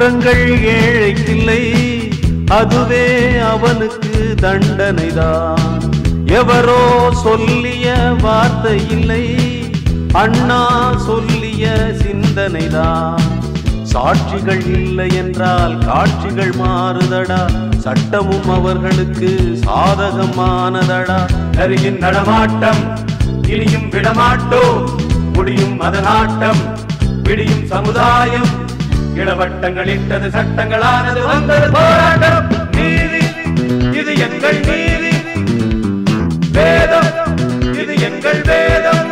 குற்றங்கள் ஏழைக்கில்லை அதுவே அவனுக்கு தண்டனைதான் எவரோ சொல்லிய வார்த்தை இல்லை அண்ணா சொல்லிய சிந்தனைதான் சாட்சிகள் இல்லை என்றால் காட்சிகள் மாறுதடா சட்டமும் அவர்களுக்கு சாதகமானதடா நரியின் நடமாட்டம் இனியும் விடமாட்டோம் முடியும் மதநாட்டம் விடியும் சமுதாயம் இளவட்டங்கள் இட்டது சட்டங்களானது வந்தது போராட்டம் நீதி இது எங்கள் நீதி வேதம் இது எங்கள் வேதம்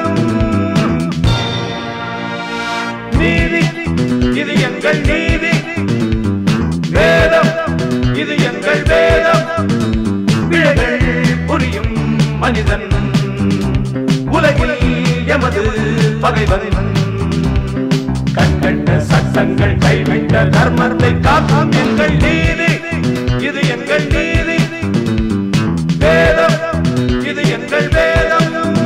நீதி இது எங்கள் நீதி வேதம் இது எங்கள் வேதம் பிழைகள் புரியும் மனிதன் உலகில் எமது பகைவன் கண்கண்ட சட்டங்கள் கைவிட்ட தர்மத்தை காக்கும் எங்கள் நீதி இது எங்கள் நீதி வேதம் இது எங்கள் வேதம்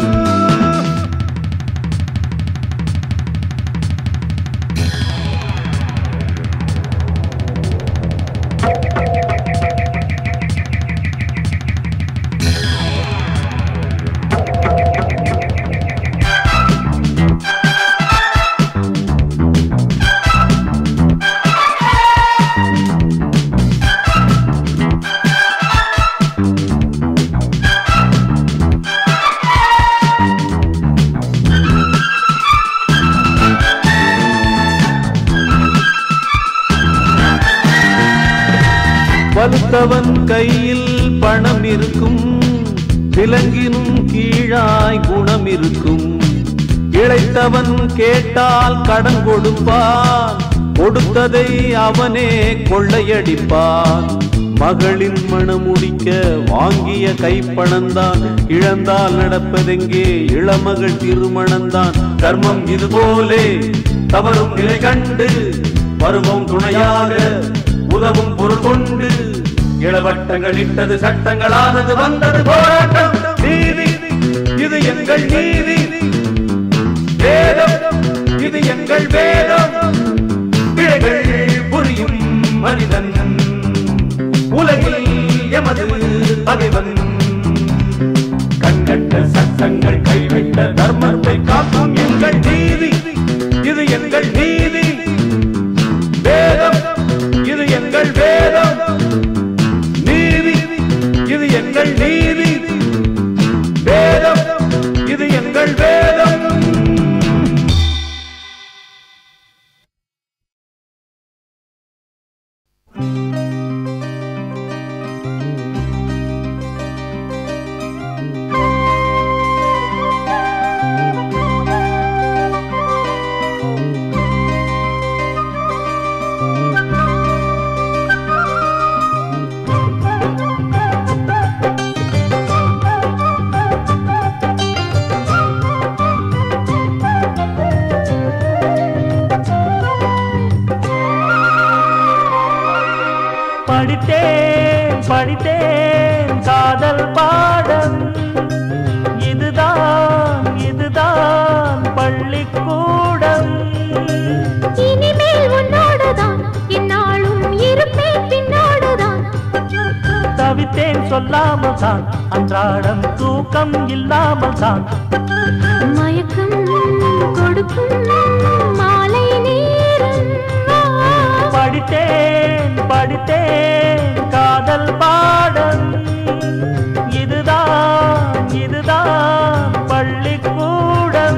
வலுத்தவன் கையில் பணம் இருக்கும் விலங்கினும் கீழாய் குணம் இருக்கும் இளைத்தவன் கேட்டால் கடன் கொடுப்பான் கொடுத்ததை அவனே கொள்ளையடிப்பான் மகளின் மணமுடிக்க வாங்கிய கைப்பணந்தான் இழந்தால் நடப்பதெங்கே இளமகள் திருமணந்தான் தர்மம் இது போலே தவறும் நிலை கண்டு பருவம் துணையாக உதவும் பொருள் கொண்டு இளவட்டங்கள் இட்டது சட்டங்களானது வந்தது போராட்டம் நீதி இது எங்கள் நீதி வேதம் இது எங்கள் வேதம் பிழைகள் புரியும் மனிதன் உலகில் எமது பகைவன் கண்கட்ட சட்டங்கள் கைவிட்ட தர்மத்தை காக்கும் எங்கள் நீதி இது எங்கள் நீதி வேதம் இது எங்கள் வேதம் நீதி இது எங்கள் நீதி வேதம் இது எங்கள் வேதம் படித்தேன் படித்தேன் காதல் பாடம் இதுதான் இதுதான் பள்ளிக்கூடம் இனிமேல் உன்னோடுதான் என்னாலும் இருப்பேன் பின்னோடுதான் தவித்தேன் சொல்லாமல் தான் அன்றாடம் தூக்கம் இல்லாமல் தான் மயக்கம் கொடுக்கும் மாலை நேரம் படித்தேன் படித்தேன் காதல் பாடம் இதுதான் இதுதான் பள்ளிக்கூடம்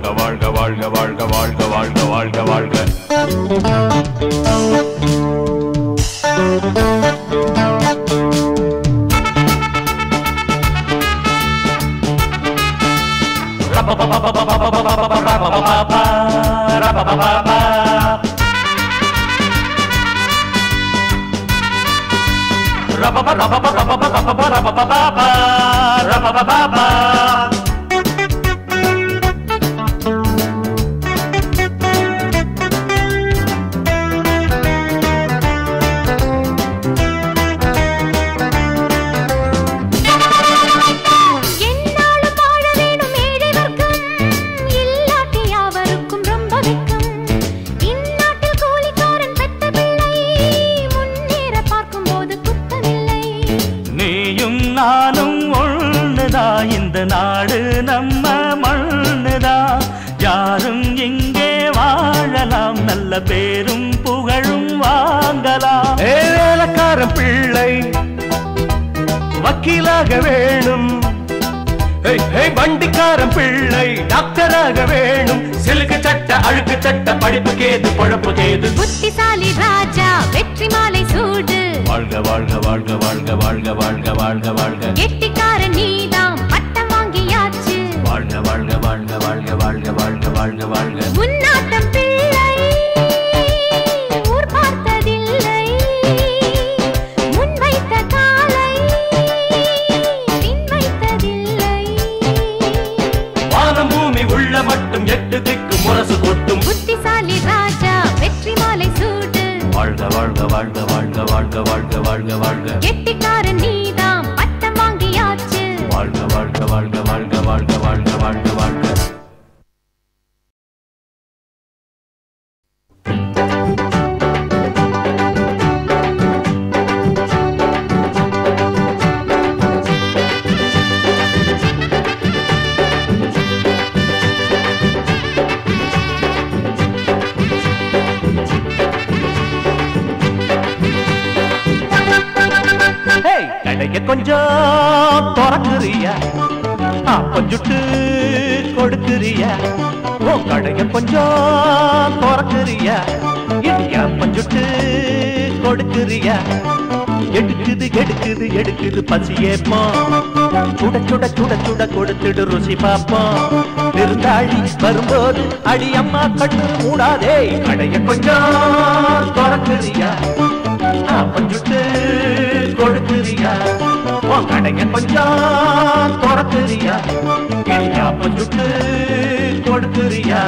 வாழ்க வாழ்க வாழ்க வாழ்க வாழ்க வாழ்க வாழ்க வாழ்க என்னாலும் வாழ வேணும் ஏழை வர்க்கம் இல்லாட்டி யாவருக்கும் ரொம்ப வெட்கம் இந்நாட்டில் கூலிக்காரன் பெத்த பிள்ளை முன்னேற பார்க்கும்போது குத்தமில்லை நீயும் நானும் ஒண்ணுதா இந்த நாடு நம்ம மண்ணுதா யாரும் இங்கே வாழலாம் நல்ல பேரும் புகழும் வாங்கலாம் ஏ வேலைக்காரன் பிள்ளை வக்கீலாக வேணும் ஏய், ஏய், வண்டிக்காரன் பிள்ளை டாக்டராக வேணும் சிலுக்கு சட்ட அழுக்கு சட்ட படிப்பு கேது பொழப்பு கேது புத்திசாலி ராஜா வெற்றி மாலை சூடு வாழ்க வாழ்க வாழ்க வாழ்க வாழ்க வாழ்க வாழ்க வாழ்க கெட்டிக்காரன் நீதாம் பட்டம் வாங்கியாச்சு வாழ்க வாழ்க வாழ்க வாழ்க வாழ்க வாழ்க வாழ்க வாழ்க உன்னாட்டம் பிள்ளை ஊர் பார்த்ததில்லை முன் வைத்த காலை பின் வைத்ததில்லை வானம் பூமி உள்ள மட்டும் எட்டு திக்கு முரசு கொட்டும் புத்திசாலி ராஜா வெற்றி மாலை சூடு வாழ்க வாழ்க வாழ்க வாழ்க வாழ்க வாழ்க வாழ்க வாழ்க கெட்டிக்காரன் நீதாம் பட்டம் வாங்கியாச்சு வாழ்க வாழ்க வாழ்க வாழ்க வாழ்க வாழ்க வாழ்க வாழ்க ஹேய், கடையை கொஞ்சம் திறக்குறியா அப்பஞ்சுட்டு கொடுக்குறியா உன் கடையை கொஞ்சம் திறக்குறியா இடியா பஞ்சுட்டு கொடுக்குறியா எடுக்குது எடுக்குது எடுக்குது பசியேப்போம் சுட சுட சுட சுட கொடுத்துடு ருசி பார்ப்போம் விருந்தாளி வரும்போது அடி அம்மா கண்ணு மூடாதே கடைய கொஞ்சம் திறக்குறியா பஞ்சுட்டு கொடுக்குறியா உன் கடைய கொஞ்சம் திறக்குறியா கிளியா பஞ்சுட்டு கொடுக்குறியா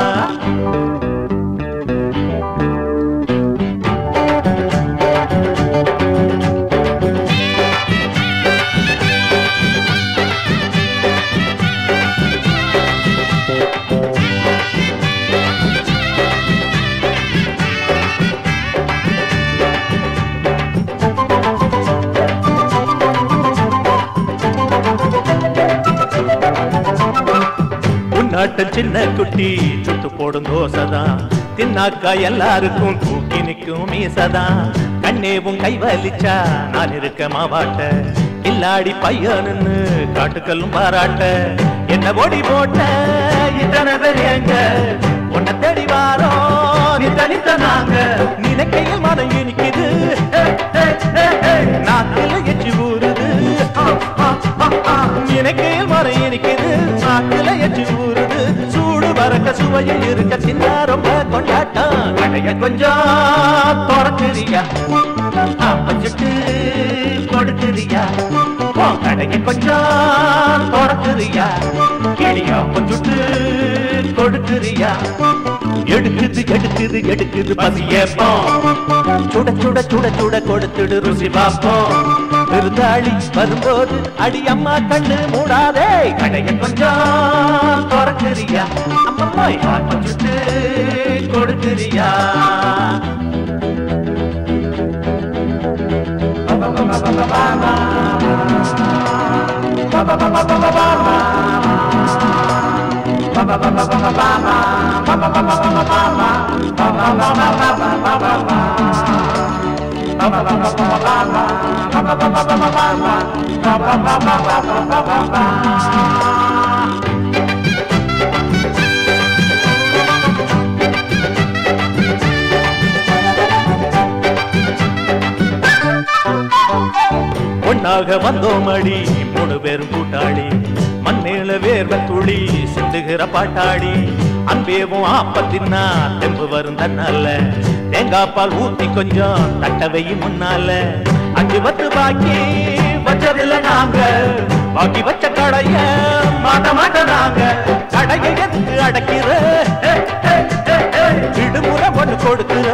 உன்னாட்ட சின்ன குட்டி சுத்து போடும் தோசைதான் தின்னாக்கா எல்லாருக்கும் தூக்கி நிற்கும் மீசதான் கண்ணேவும் கை வலிச்சா நான் இருக்க மாவாட்ட கில்லாடி பையனுன்னு காட்டுக்கல்லும் பாராட்ட என்ன ஓடி போட்ட இத்தனை பேர் எங்க உன்னை தேடி வாரோ நீ தனித்த நாங்க நினைக்கையில் மனம் இனிக்குது நாக்கில் எச்சி ஊறுது நினைக்கையில் மரம் இனிக்குது நாக்கில் எச்சி ஊறுது சூடு வரக்க சுவையில் இருக்க சின்ன ரொம்ப கொண்டாட்டம் கடைய கொஞ்சம் திறக்குறியா அப்பச்சிட்டு கொடுக்குறியா உன் கடைய கொஞ்சம் திறக்குறியா கிளியா கொஞ்சுட்டு கொடுக்குறியா எடுக்குது எடுக்குது எடுக்குது பசியப்போம் சுட சுட சுட சுட கொடுத்துடு ருசி பார்ப்போம் விருந்தாளி வரும்போது அடி அம்மா கண்ணு மூடாதே கடைய கொஞ்சம் திறக்குறியா அம்மம்மா கொஞ்சிட்டு கொடுக்குறியா மண்ணுக்காக வந்தோம் அடி மூணு பேரும் கூட்டாளி மண்ணேல வேர்வ துளி சிந்துகிற பாட்டாடி அன்பேவும் ஆப்பத்தின்னா தெம்பு வரும் தன்னால தேங்காய் பால் ஊத்தி கொஞ்சம் தட்டவை முன்னால அஞ்சு பத்து பாக்கி வச்சதில்ல நாங்க பாக்கி வச்ச கடைய மாட்ட மாட்ட நாங்க கடையை எதுக்கு அடைக்கிற விடுமுறை ஒண்ணு கொடுக்கிற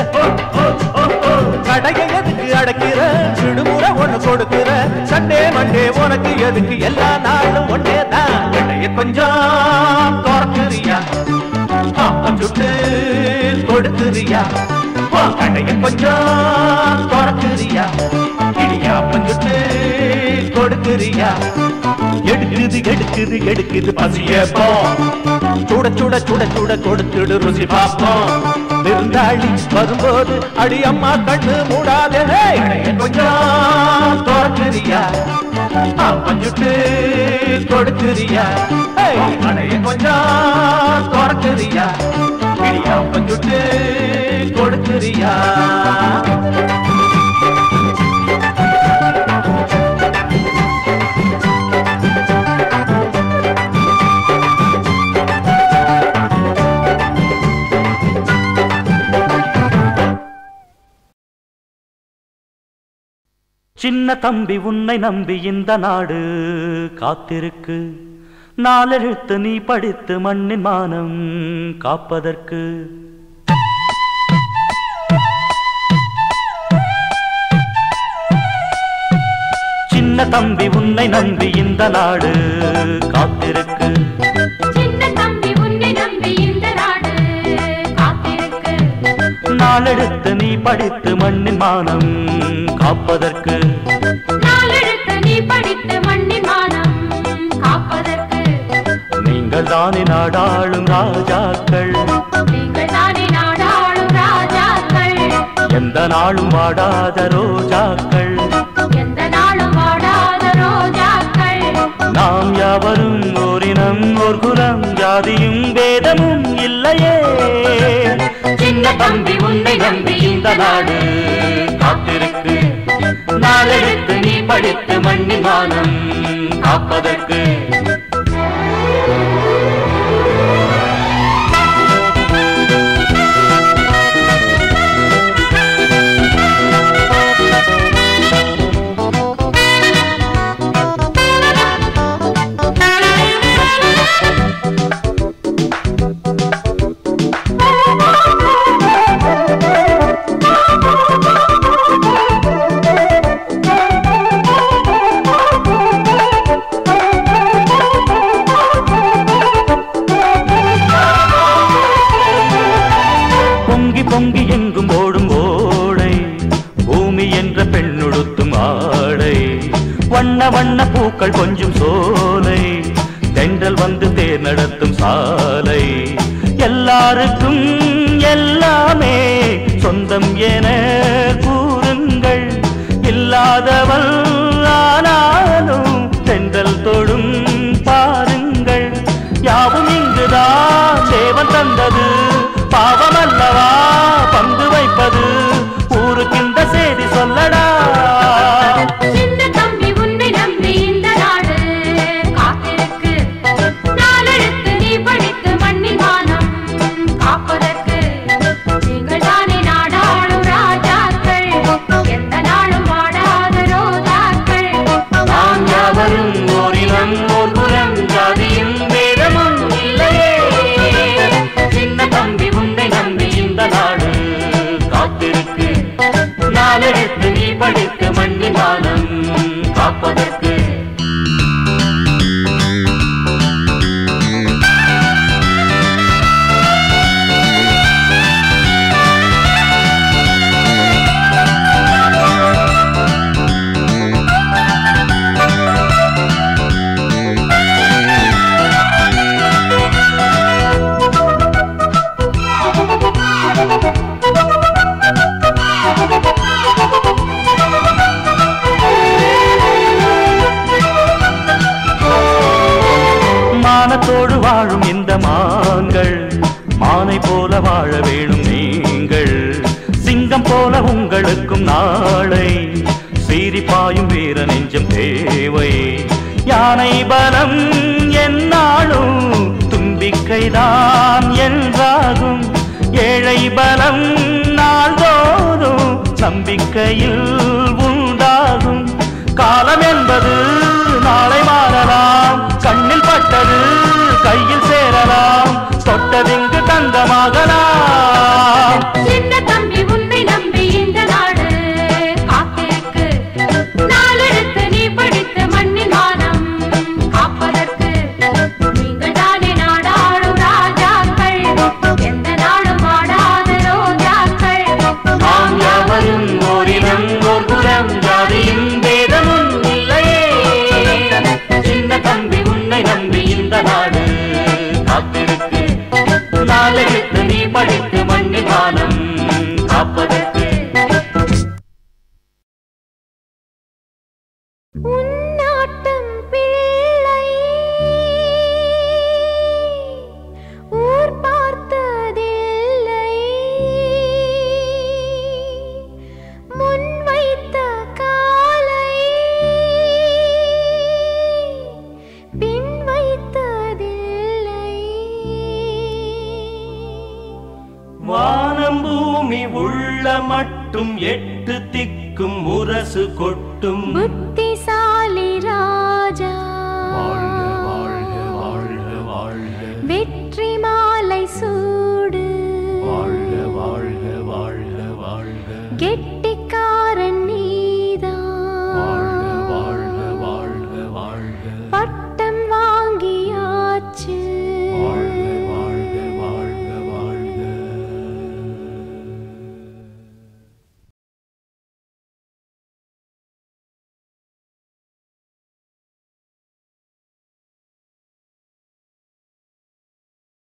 கடையை எதுக்கு அடைக்கிற விடுமுறை ஒண்ணு கொடுக்கிற சண்டே மண்டே உனக்கு எதுக்கு எல்லா நாளும் ஒன்னே தான் கடையை கொஞ்சம் திறக்குறியா பாப்பம் சுட்டு கொடுக்குறியா உன் கடையை கொஞ்சம் திறக்குறியா இடியாப்பம் சுட்டு கொடுக்குறியா எடுக்குது எடுக்குது எடுக்குது பசியப்போ சுட சுட சுட சுட கொடுத்துடு ருசி பாப்போம் விருந்தாளி வரும்போது அடி அம்மா கண்ணு மூடாதே கடையை கொஞ்சம் திறக்குறியா பாப்பம் சுட்டு கொடுக்குறியா கடையை கொஞ்சம் திறக்குறியா இடியாப்பம் சுட்டு கொடுக்குறியா சின்ன தம்பி உன்னை நம்பி இந்த நாடு காத்திருக்கு நாலெழுத்து நீ படித்து மண்ணின் மானம் காப்பதற்கு சின்ன தம்பி உன்னை நம்பி இந்த நாடு காத்திருக்கு சின்ன தம்பி உன்னை நம்பி இந்த நாடு காத்திருக்கு நாளெடுத்து நீ படித்து மண்ணின் மானம் காப்பதற்கு நாளெடுத்து நீ படித்து மண்ணின் மானம் காப்பதற்கு நீங்கள் தானே நாடாளும் ராஜாக்கள் நீங்கள் தானே நாடாளும் ராஜாக்கள் எந்த நாளும் வாடாத ரோஜாக்கள் எந்த நாளும் வாடாத ரோஜாக்கள் நாம் யாவரும் ஓரினம் ஒரு குலம் ஜாதியும் வேதமும் இல்லையே சின்ன தம்பி உன்னை நம்பி இந்த நாடு காத்திருக்கு நாளெடுத்து நீ படித்து மண்ணின் மானம் காப்பதற்கு பொங்கி பொங்கி எங்கும் ஓடும் ஓடை பூமி என்ற பெண்ணுடுத்தும் ஆடை வண்ண வண்ண பூக்கள் கொஞ்சம் சோலை தென்றல் வந்து தேர் நடத்தும் சாலை எல்லாருக்கும் எல்லாமே சொந்தம் என கூறுங்கள் இல்லாதவள் ஆனாலும் தென்றல் தொடும் பாருங்கள் யாவும் இங்குதான் தேவன் தந்தது பாவமல்லவா பங்கு வைப்பது ஊருக்கு இந்த செய்தி சொல்லடா சின்ன தம்பி உன்னை நம்பி இந்த நாடு காத்திருக்கு நாளெடுத்து நீ படித்து மண்ணின் மானம் காப்பதற்கு நீங்கள் தானே நாடாளும் ராஜாக்கள் எந்த நாளும் வாடாத ரோஜாக்கள் நாம் யாவரும் ஓரினம் ஓர் குலம் ஜாதியும் வேதமும் இல்லையே சின்ன தம்பி உன்னை நம்பி இந்த நாடு காத்திருக்கு நாளெடுத்து நீ படித்து மண்ணின் மானம் காப்பதற்கு மானத்தோடு வாழும் இந்த மான்கள் மானை போல வாழ வேணும் நீங்கள் சிங்கம் போல உங்களுக்கும் நாளை சீறி தேடி பாயும் வீர நெஞ்சம் தேவை யானை பலம் என்னாலும் தும்பிக்கைதான் என்றாகும் ஏழை பலம் நாள்தோறும் நம்பிக்கையில் உண்டாகும் காலம் என்பது நாளை மாறலாம் கண்ணில் பட்டது கையில் சேரலாம் தொட்டதிங்கு தங்கமாகலாம் சின்ன தம்பி உன்னை நம்பி இந்த நாடு காத்திருக்கு நாளெடுத்து நீ படித்து மண்ணின் மானம் காப்பதற்கு நீங்கள் தானே நாடாளும் ராஜாக்கள் எந்த நாடும் ஆடாத ரோஜாக்கள் நாம் யாவரும் ஓரினம் ஓர் புறம் ஜாதியும் வேதமும் இல்லையே சின்ன தம்பி உன்னை நம்பி இந்த நாடு காத்திருக்கு நாளெடுத்து நீ படித்து மண்ணின் வானம் காப்பதற்கு உன்னாட்டம் பிள்ளை ஊர் பார்த்ததில்லை முன் வைத்த காலை பின் வைத்ததில்லை வானம் பூமி உள்ள மட்டும் எட்டு திக்கும் முரசு கொட்டும் புத்திசாலி ராஜா